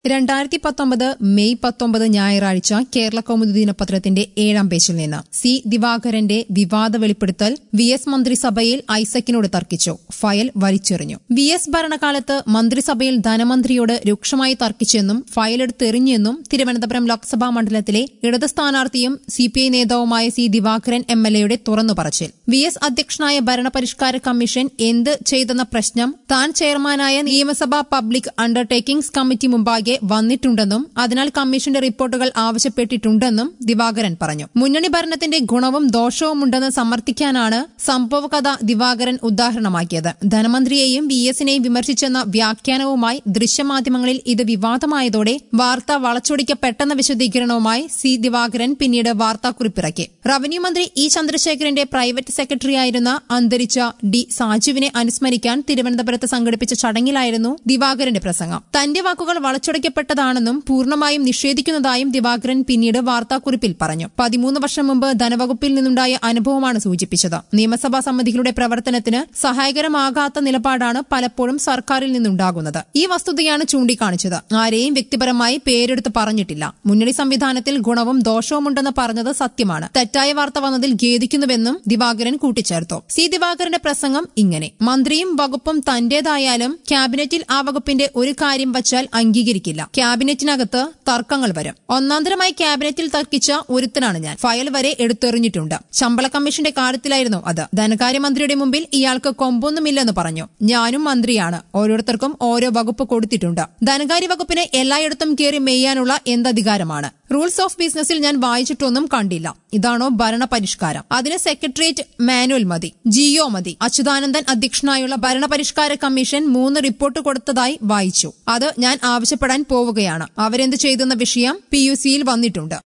രണ്ടായിരത്തി പത്തൊമ്പത് മെയ് പത്തൊമ്പത് ഞായറാഴ്ച കേരള കൗമുദി ദിനപത്രത്തിന്റെ ഏഴാം പേജിൽ നിന്ന് സി ദിവാകരന്റെ വിവാദ വെളിപ്പെടുത്തൽ വി എസ് മന്ത്രിസഭയിൽ ഐസക്കിനോട് തർക്കിച്ചു ഫയൽ വലിച്ചെറിഞ്ഞു വി എസ് ഭരണകാലത്ത് മന്ത്രിസഭയിൽ ധനമന്ത്രിയോട് രൂക്ഷമായി തർക്കിച്ചെന്നും ഫയലെടുത്തെറിഞ്ഞെന്നും തിരുവനന്തപുരം ലോക്സഭാ മണ്ഡലത്തിലെ ഇടത് സ്ഥാനാർത്ഥിയും സിപിഐ നേതാവുമായ സി ദിവാകരൻ എം എൽ എയുടെ തുറന്നു പറച്ചിൽ വി എസ് അധ്യക്ഷനായ ഭരണപരിഷ്കാര കമ്മീഷൻ എന്ത് ചെയ്തെന്ന പ്രശ്നം താൻ ചെയർമാനായ നിയമസഭാ പബ്ലിക് അണ്ടർടേക്കിംഗ്സ് കമ്മിറ്റി മുമ്പാകെ വന്നിട്ടുണ്ടെന്നും അതിനാൽ കമ്മീഷന്റെ റിപ്പോർട്ടുകൾ ആവശ്യപ്പെട്ടിട്ടുണ്ടെന്നും ദിവാകരൻ പറഞ്ഞു മുന്നണി ഭരണത്തിന്റെ ഗുണവും ദോഷവുമുണ്ടെന്ന് സമർത്ഥിക്കാനാണ് സംഭവകഥ ദിവാകരൻ ഉദാഹരണമാക്കിയത് ധനമന്ത്രിയെയും വി എസിനെയും വിമർശിച്ചെന്ന വ്യാഖ്യാനവുമായി ദൃശ്യമാധ്യമങ്ങളിൽ ഇത് വിവാദമായതോടെ വാർത്ത വളച്ചൊടിക്കപ്പെട്ടെന്ന വിശദീകരണവുമായി സി ദിവാകരൻ പിന്നീട് വാർത്താക്കുറിപ്പിറക്കി റവന്യൂ മന്ത്രി ഇ ചന്ദ്രശേഖരന്റെ പ്രൈവറ്റ് സെക്രട്ടറിയായിരുന്ന അന്തരിച്ച ഡി സാജുവിനെ അനുസ്മരിക്കാൻ തിരുവനന്തപുരത്ത് സംഘടിപ്പിച്ച ചടങ്ങിലായിരുന്നു ദിവാകരന്റെ പ്രസംഗം തന്റെ വാക്കുകൾ വളച്ചൊടിക്കപ്പെട്ടതാണെന്നും പൂർണ്ണമായും നിഷേധിക്കുന്നതായും ദിവാകരൻ പിന്നീട് വാർത്താക്കുറിപ്പിൽ പറഞ്ഞു പതിമൂന്ന് വർഷം മുമ്പ് ധനവകുപ്പിൽ നിന്നുണ്ടായ അനുഭവമാണ് സൂചിപ്പിച്ചത് നിയമസഭാ സമിതികളുടെ പ്രവർത്തനത്തിന് സഹായകരമാകാത്ത നിലപാടാണ് പലപ്പോഴും സർക്കാരിൽ നിന്നുണ്ടാകുന്നത് ഈ വസ്തുതയാണ് ചൂണ്ടിക്കാണിച്ചത് ആരെയും വ്യക്തിപരമായി പേരെടുത്ത് പറഞ്ഞിട്ടില്ല മുന്നണി സംവിധാനത്തിൽ ഗുണവും ദോഷവുമുണ്ടെന്ന് പറഞ്ഞത് സത്യമാണ് തെറ്റായ വാർത്ത വന്നതിൽ ഖേദിക്കുന്നുവെന്നും ദിവാകരൻ കൂട്ടിച്ചേർത്തു സി ദിവാകരന്റെ പ്രസംഗം ഇങ്ങനെ മന്ത്രിയും വകുപ്പും തന്റേതായാലും ക്യാബിനറ്റിൽ ആ വകുപ്പിന്റെ ഒരു കാര്യം വച്ചാൽ അംഗീകരിക്കില്ല ക്യാബിനറ്റിനകത്ത് തർക്കങ്ങൾ വരും ഒന്നാന്തരമായി ക്യാബിനറ്റിൽ തർക്കിച്ച ഒരുത്തനാണ് ഞാൻ ഫയൽ വരെ എടുത്തെറിഞ്ഞിട്ടുണ്ട് ശമ്പള കമ്മീഷന്റെ കാര്യത്തിലായിരുന്നു അത് ധനകാര്യമന്ത്രിയുടെ മുമ്പിൽ ഇയാൾക്ക് കൊമ്പൊന്നുമില്ലെന്ന് പറഞ്ഞു ഞാനും മന്ത്രിയാണ് ഓരോരുത്തർക്കും ഓരോ വകുപ്പ് കൊടുത്തിട്ടുണ്ട് ധനകാര്യ വകുപ്പിന് എല്ലായിടത്തും കയറി മെയ്യാനുള്ള എന്തധികാരമാണ് റൂൾസ് ഓഫ് ബിസിനസിൽ ഞാൻ വായിച്ചിട്ടൊന്നും കണ്ടില്ല ഇതാണോ ഭരണപരിഷ്കാരം അതിന് സെക്രട്ടേറിയറ്റ് മാനുവൽ മതി ജിയോ മതി അച്യുതാനന്ദൻ അധ്യക്ഷനായുള്ള ഭരണപരിഷ്കാര കമ്മീഷൻ മൂന്ന് റിപ്പോർട്ട് കൊടുത്തതായി വായിച്ചു അത് ഞാൻ ആവശ്യപ്പെടാൻ പോവുകയാണ് അവരെന്ത് ചെയ്തെന്ന വിഷയം പി യു സിയിൽ വന്നിട്ടുണ്ട്